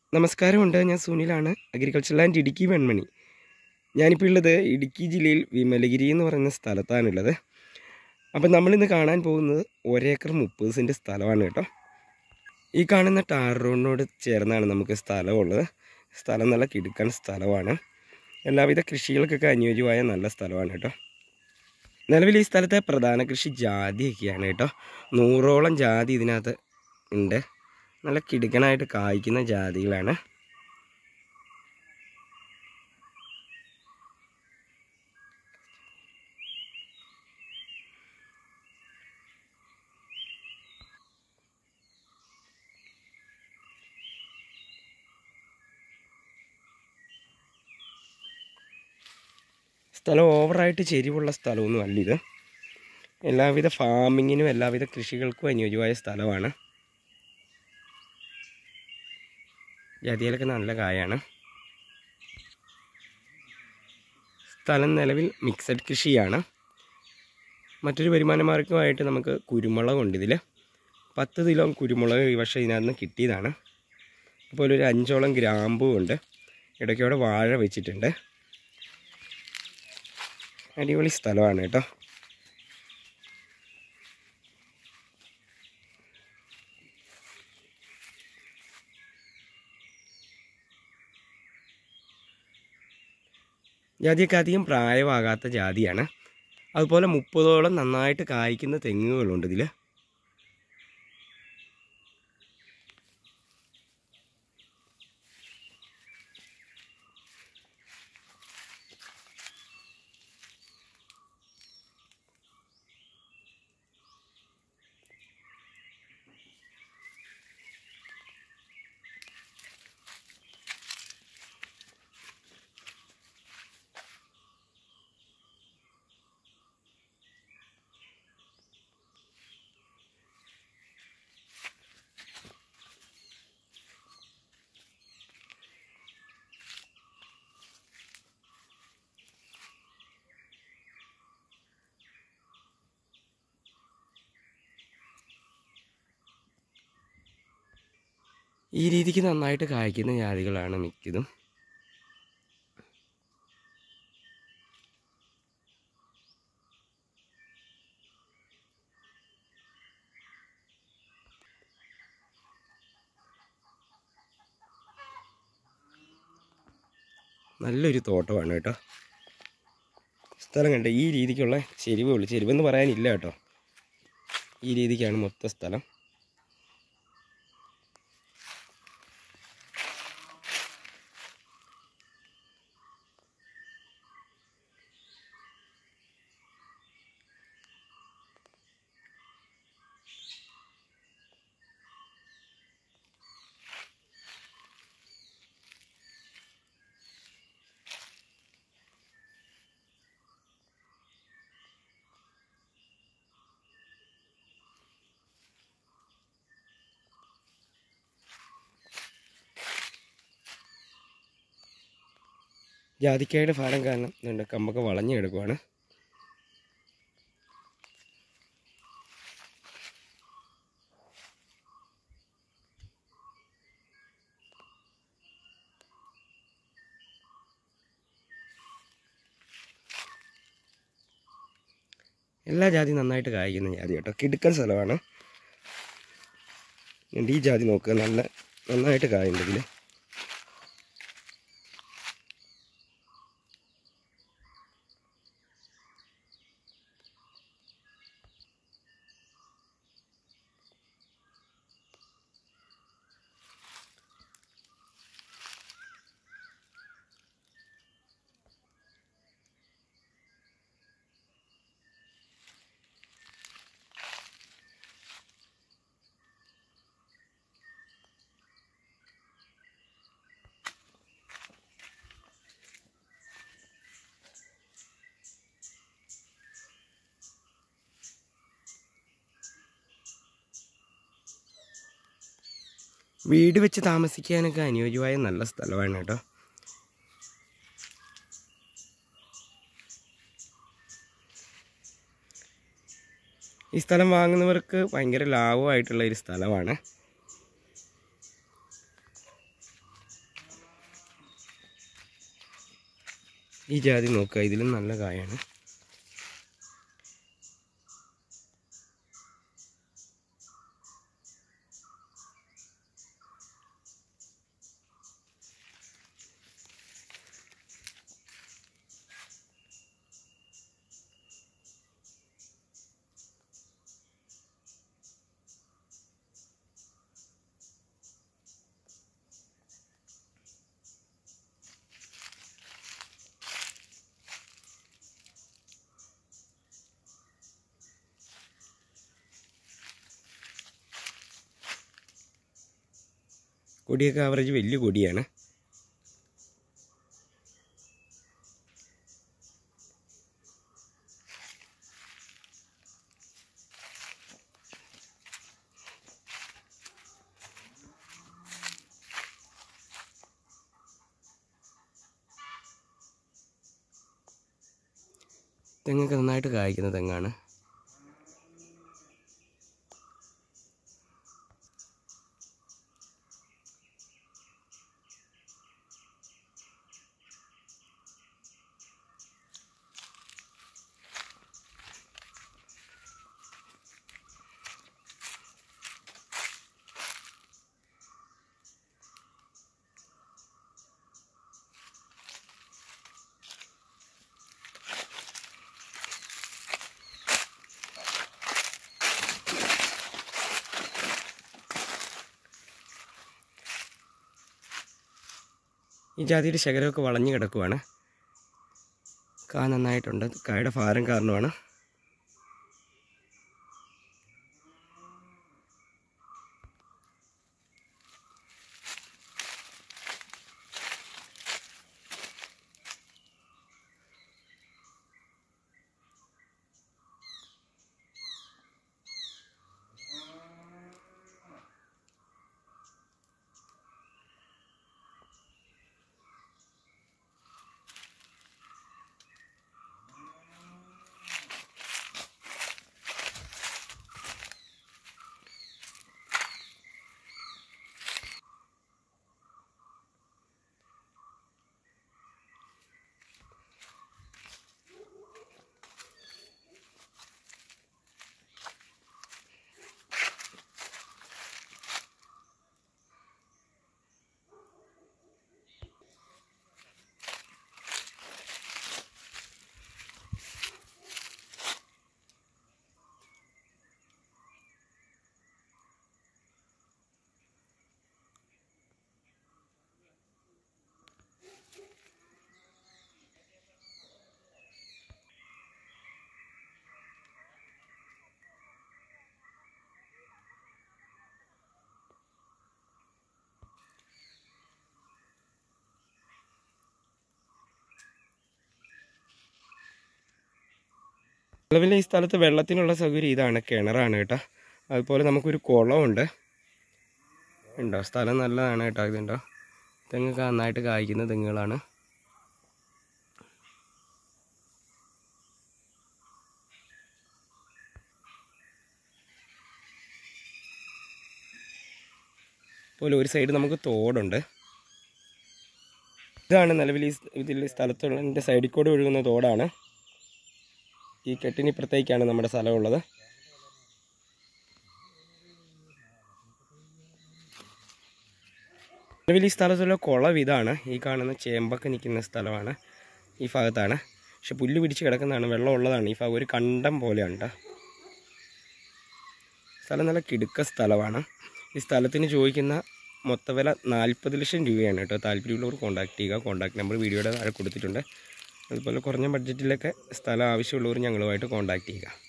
നമസ്കാരമുണ്ട് ഞാൻ സുനിലാണ് അഗ്രികൾച്ചർ ലാൻഡ് ഇടുക്കി വെൺമണി ഞാനിപ്പോൾ ഉള്ളത് ഇടുക്കി ജില്ലയിൽ വിമലഗിരി എന്ന് പറയുന്ന സ്ഥലത്താണുള്ളത് അപ്പം നമ്മളിന്ന് കാണാൻ പോകുന്നത് ഒരേക്കർ മുപ്പത് സെൻറ്റ് സ്ഥലമാണ് കേട്ടോ ഈ കാണുന്ന ടാർ റോഡിനോട് ചേർന്നാണ് നമുക്ക് സ്ഥലമുള്ളത് സ്ഥലം നല്ല കിടുക്കൻ സ്ഥലമാണ് എല്ലാവിധ കൃഷികൾക്കൊക്കെ അനുയോജ്യമായ നല്ല സ്ഥലമാണ് കേട്ടോ നിലവിൽ ഈ സ്ഥലത്തെ പ്രധാന കൃഷി ജാതിയൊക്കെയാണ് കേട്ടോ നൂറോളം ജാതി ഇതിനകത്ത് ഉണ്ട് നല്ല കിടുക്കനായിട്ട് കായ്ക്കുന്ന ജാതികളാണ് സ്ഥലം ഓവറായിട്ട് ചെരിവുള്ള സ്ഥലമൊന്നും അല്ല ഇത് എല്ലാവിധ ഫാമിങ്ങിനും എല്ലാവിധ കൃഷികൾക്കും അനുയോജ്യമായ സ്ഥലമാണ് ജാതിയിലൊക്കെ നല്ല കായാണ് സ്ഥലം നിലവിൽ മിക്സഡ് കൃഷിയാണ് മറ്റൊരു വരുമാന മാർഗമായിട്ട് നമുക്ക് കുരുമുളക് ഉണ്ട് ഇതിൽ പത്ത് കിലോ കുരുമുളക് ഈ വർഷം ഇതിനകത്ത് നിന്ന് കിട്ടിയതാണ് അതുപോലെ ഒരു അഞ്ചോളം ഗ്രാമ്പും ഉണ്ട് ഇടയ്ക്കോടെ വാഴ വെച്ചിട്ടുണ്ട് അടിപൊളി സ്ഥലമാണ് കേട്ടോ ജാതിയൊക്കെ അധികം പ്രായമാകാത്ത ജാതിയാണ് അതുപോലെ മുപ്പതോളം നന്നായിട്ട് കായ്ക്കുന്ന തെങ്ങുകളുണ്ട് ഇതിൽ ഈ രീതിക്ക് നന്നായിട്ട് കായ്ക്കുന്ന ജാതികളാണ് മിക്കതും നല്ലൊരു തോട്ടമാണ് കേട്ടോ സ്ഥലം കണ്ട ഈ രീതിക്കുള്ള ചെരിവുകൾ ചെരിവെന്ന് പറയാനില്ല കേട്ടോ ഈ രീതിക്കാണ് മൊത്തം സ്ഥലം ജാതിക്കായുടെ ഫലം കാരണം ഇതുണ്ട് കമ്പൊക്കെ വളഞ്ഞു കിടക്കുവാണ് എല്ലാ ജാതി നന്നായിട്ട് കായ്ക്കുന്ന ജാതി കേട്ടോ കിടുക്കൻ സ്ഥലമാണ് എന്നിട്ട് ഈ ജാതി നോക്കുക നല്ല നന്നായിട്ട് കായുണ്ട് ഇതിൽ വീട് വെച്ച് താമസിക്കാനൊക്കെ അനുയോജ്യമായ നല്ല സ്ഥലമാണ് കേട്ടോ ഈ സ്ഥലം വാങ്ങുന്നവർക്ക് ഭയങ്കര ലാഭമായിട്ടുള്ള ഒരു സ്ഥലമാണ് ഈ ജാതി നോക്കുക ഇതിലും നല്ല കായാണ് കൊടിയൊക്കെ ആവറേജ് വലിയ കൊടിയാണ് തെങ്ങൊക്കെ നന്നായിട്ട് കായ്ക്കുന്ന തെങ്ങാണ് ഈ ജാതിയുടെ ശകരമൊക്കെ വളഞ്ഞു കിടക്കുവാണ് കാ നന്നായിട്ടുണ്ട് കായുടെ ഭാരം കാരണമാണ് നിലവിൽ ഈ സ്ഥലത്ത് വെള്ളത്തിനുള്ള സൗകര്യം ഇതാണ് കിണറാണ് കേട്ടോ അതുപോലെ നമുക്കൊരു കുളമുണ്ട് ഉണ്ടോ സ്ഥലം നല്ലതാണ് കേട്ടോ ഇതുണ്ടോ തെങ്ങൊക്കെ നന്നായിട്ട് കായ്ക്കുന്ന തെങ്ങുകളാണ് അതുപോലെ ഒരു സൈഡ് നമുക്ക് തോടുണ്ട് ഇതാണ് നിലവിൽ ഈ ഇതിൽ സ്ഥലത്തുള്ള എൻ്റെ സൈഡിൽ കൂടെ ഒഴുകുന്ന തോടാണ് ഈ കെട്ടിനിപ്പുറത്തേക്കാണ് നമ്മുടെ സ്ഥലമുള്ളത് നിലവിൽ ഈ സ്ഥലത്തുള്ള കുളം ഇതാണ് ഈ കാണുന്ന ചേമ്പൊക്കെ നിൽക്കുന്ന സ്ഥലമാണ് ഈ ഭാഗത്താണ് പക്ഷെ പുല്ല് പിടിച്ച് കിടക്കുന്നതാണ് വെള്ളം ഉള്ളതാണ് ഈ ഭാഗം ഒരു കണ്ടം പോലെയാണ് ട്ടോ. സ്ഥലം നല്ല കിടുക്ക സ്ഥലമാണ് ഈ സ്ഥലത്തിന് ചോദിക്കുന്ന മൊത്തവില നാൽപ്പത് ലക്ഷം രൂപയാണ് കേട്ടോ താല്പര്യമുള്ളവർ കോൺടാക്ട് ചെയ്യുക കോൺടാക്ട് നമ്പർ വീഡിയോയുടെ താഴെ കൊടുത്തിട്ടുണ്ട് അതുപോലെ കുറഞ്ഞ ബഡ്ജറ്റിലൊക്കെ സ്ഥലം ആവശ്യമുള്ളവർ ഞങ്ങളുമായിട്ട് കോൺടാക്ട് ചെയ്യുക